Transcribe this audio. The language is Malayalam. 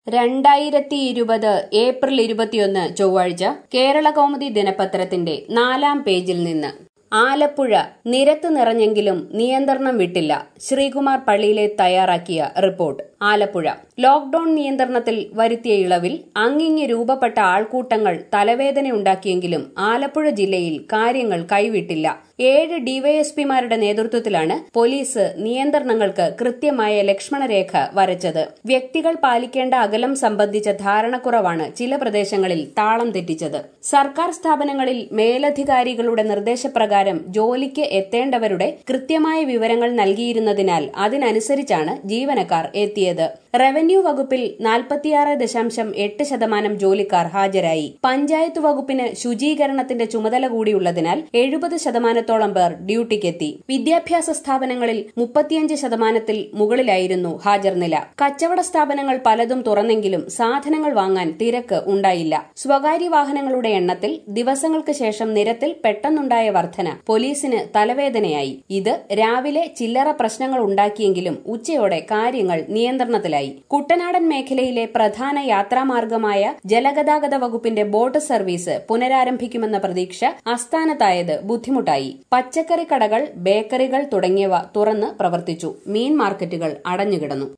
രണ്ടായിരത്തി ഇരുപത് ഏപ്രിൽ ഇരുപത്തിയൊന്ന് ചൊവ്വാഴ്ച കേരള കൗമുദി ദിനപത്രത്തിന്റെ നാലാം പേജിൽ നിന്ന് ആലപ്പുഴ നിരത്ത് നിറഞ്ഞെങ്കിലും നിയന്ത്രണം വിട്ടില്ല ശ്രീകുമാർ പള്ളിയിലെ തയ്യാറാക്കിയ റിപ്പോർട്ട് ആലപ്പുഴ ലോക്ഡൌൺ നിയന്ത്രണത്തിൽ വരുത്തിയ ഇളവിൽ അങ്ങിങ്ങ് രൂപപ്പെട്ട ആൾക്കൂട്ടങ്ങൾ തലവേദനയുണ്ടാക്കിയെങ്കിലും ആലപ്പുഴ ജില്ലയിൽ കാര്യങ്ങൾ കൈവിട്ടില്ല ഏഴ് ഡിവൈഎസ്പിമാരുടെ നേതൃത്വത്തിലാണ് പോലീസ് നിയന്ത്രണങ്ങൾക്ക് കൃത്യമായ ലക്ഷ്മണരേഖ വരച്ചത് വ്യക്തികൾ പാലിക്കേണ്ട അകലം സംബന്ധിച്ച ധാരണക്കുറവാണ് ചില പ്രദേശങ്ങളിൽ താളം തെറ്റിച്ചത് സർക്കാർ സ്ഥാപനങ്ങളിൽ മേലധികാരികളുടെ നിർദ്ദേശപ്രകാരം ജോലിക്ക് എത്തേണ്ടവരുടെ കൃത്യമായ വിവരങ്ങൾ നൽകിയിരുന്നതിനാൽ അതിനനുസരിച്ചാണ് ജീവനക്കാർ എത്തിയത് റവന്യൂ വകുപ്പിൽ നാൽപ്പത്തിയാറ് ദശാംശം എട്ട് ശതമാനം ജോലിക്കാർ ഹാജരായി പഞ്ചായത്ത് വകുപ്പിന് ശുചീകരണത്തിന്റെ ചുമതല കൂടിയുള്ളതിനാൽ എഴുപത് ശതമാനത്തോളം പേർ ഡ്യൂട്ടിക്കെത്തി വിദ്യാഭ്യാസ സ്ഥാപനങ്ങളിൽ മുപ്പത്തിയഞ്ച് ശതമാനത്തിൽ മുകളിലായിരുന്നു ഹാജർ നില കച്ചവട സ്ഥാപനങ്ങൾ പലതും തുറന്നെങ്കിലും സാധനങ്ങൾ വാങ്ങാൻ തിരക്ക് ഉണ്ടായില്ല സ്വകാര്യ വാഹനങ്ങളുടെ എണ്ണത്തിൽ ദിവസങ്ങൾക്ക് ശേഷം നിരത്തിൽ പെട്ടെന്നുണ്ടായ വർധന പോലീസിന് തലവേദനയായി ഇത് രാവിലെ ചില്ലറ പ്രശ്നങ്ങൾ ഉണ്ടാക്കിയെങ്കിലും ഉച്ചയോടെ കാര്യങ്ങൾ നിയന്ത്രണത്തിലായി കുട്ടനാടൻ മേഖലയിലെ പ്രധാന യാത്രാമാർഗമായ ജലഗതാഗത വകുപ്പിന്റെ ബോട്ട് സർവീസ് പുനരാരംഭിക്കുമെന്ന പ്രതീക്ഷ അസ്ഥാനത്തായത് ബുദ്ധിമുട്ടായി പച്ചക്കറി കടകൾ ബേക്കറികൾ തുടങ്ങിയവ തുറന്ന് പ്രവർത്തിച്ചു മീൻ മാർക്കറ്റുകൾ അടഞ്ഞുകിടന്നു